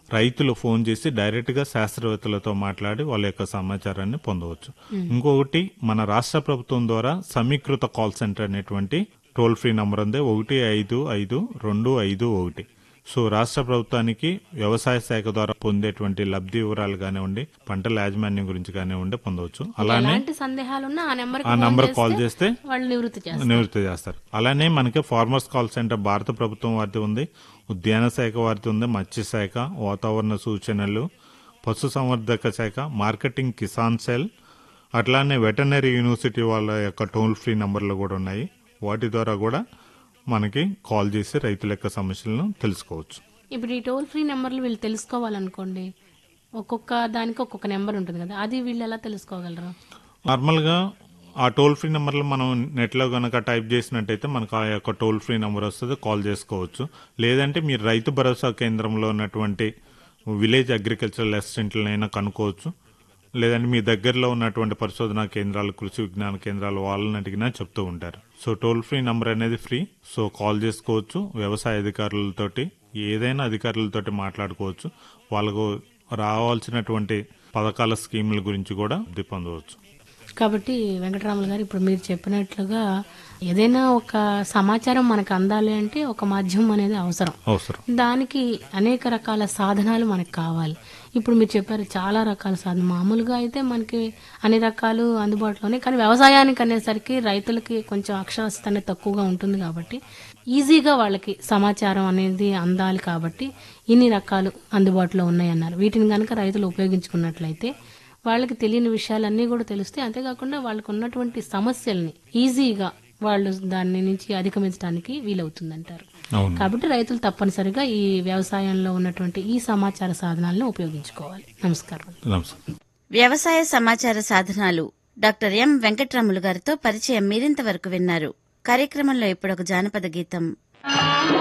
రైతులు ఫోన్ చేసి డైరెక్ట్ గా శాస్త్రవేత్తలతో మాట్లాడి వాళ్ళ యొక్క సమాచారాన్ని పొందవచ్చు ఇంకొకటి మన రాష్ట్ర ప్రభుత్వం ద్వారా సమీకృత కాల్ సెంటర్ అనేటువంటి టోల్ ఫ్రీ నంబర్ ఉంది ఒకటి ఐదు ఐదు రెండు ఐదు ఒకటి సో రాష్ట్ర ప్రభుత్వానికి వ్యవసాయ శాఖ ద్వారా పొందేటువంటి లబ్ధి వివరాలు కానివ్వండి పంటల యాజమాన్యం గురించి కానివ్వండి పొందవచ్చు అలానే ఎలాంటి సందేహాలున్నా ఆ నెంబర్ ఆ నంబర్ కాల్ చేస్తే వాళ్ళు నివృత్తి చేస్తారు నివృత్తి చేస్తారు అలానే మనకి ఫార్మర్స్ కాల్ సెంటర్ భారత ప్రభుత్వం వారిది ఉంది ఉద్యాన శాఖ వారిది ఉంది మత్స్య శాఖ వాతావరణ సూచనలు పశు సంవర్ధక శాఖ మార్కెటింగ్ కిసాన్ సెల్ అట్లానే వెటర్నరీ యూనివర్సిటీ వాళ్ళ యొక్క టోల్ ఫ్రీ నంబర్లు కూడా ఉన్నాయి వాటి ద్వారా కూడా మనకి కాల్ చేసి రైతుల యొక్క సమస్యలను తెలుసుకోవచ్చు ఇప్పుడు ఈ టోల్ ఫ్రీ నెంబర్లు వీళ్ళు తెలుసుకోవాలనుకోండి ఒక్కొక్క దానికి ఒక్కొక్క నెంబర్ ఉంటుంది కదా అది వీళ్ళు ఎలా తెలుసుకోగలరు నార్మల్గా ఆ టోల్ ఫ్రీ నెంబర్లో మనం నెట్లో కనుక టైప్ చేసినట్టయితే మనకు ఆ యొక్క టోల్ ఫ్రీ నెంబర్ వస్తుంది కాల్ చేసుకోవచ్చు లేదంటే మీరు రైతు భరోసా కేంద్రంలో ఉన్నటువంటి విలేజ్ అగ్రికల్చరల్ అసిస్టెంట్లనైనా కనుక్కోవచ్చు లేదంటే మీ దగ్గరలో ఉన్నటువంటి పరిశోధనా కేంద్రాలు కృషి విజ్ఞాన కేంద్రాలు వాళ్ళని అడిగినా చెప్తూ ఉంటారు సో టోల్ ఫ్రీ నంబర్ అనేది ఫ్రీ సో కాల్ చేసుకోవచ్చు వ్యవసాయ అధికారులతోటి ఏదైనా అధికారులతోటి మాట్లాడుకోవచ్చు వాళ్ళకు రావాల్సినటువంటి పథకాల స్కీముల గురించి కూడా లబ్ధి పొందవచ్చు కాబట్టి వెంకటరాములు గారు ఇప్పుడు మీరు చెప్పినట్లుగా ఏదైనా ఒక సమాచారం మనకు అందాలి అంటే ఒక మాధ్యమం అనేది అవసరం అవసరం దానికి అనేక రకాల సాధనాలు మనకు కావాలి ఇప్పుడు మీరు చెప్పారు చాలా రకాల సాధన మామూలుగా అయితే మనకి అన్ని రకాలు అందుబాటులోనే కానీ వ్యవసాయానికి అనేసరికి రైతులకి కొంచెం అక్షరాస్యత అనేది తక్కువగా ఉంటుంది కాబట్టి ఈజీగా వాళ్ళకి సమాచారం అనేది అందాలి కాబట్టి ఇన్ని రకాలు అందుబాటులో ఉన్నాయన్నారు వీటిని కనుక రైతులు ఉపయోగించుకున్నట్లయితే వాళ్ళకి తెలియని విషయాలన్నీ కూడా తెలుస్తాయి అంతేకాకుండా వాళ్ళకు ఉన్నటువంటి సమస్యల్ని ఈజీగా వాళ్ళు దాని నుంచి అధిగమించడానికి వీలవుతుందంటారు అవును కాబట్టి రైతులు తప్పనిసరిగా ఈ వ్యవసాయంలో ఉన్నటువంటి ఈ సమాచార సాధనాలను ఉపయోగించుకోవాలి నమస్కారం నమస్కారం వ్యవసాయ సమాచార సాధనాలు డాక్టర్ ఎం వెంకట్రాములు గారితో పరిచయం మీరింతవరకు విన్నారు కార్యక్రమంలో ఇప్పుడు ఒక జానపద గీతం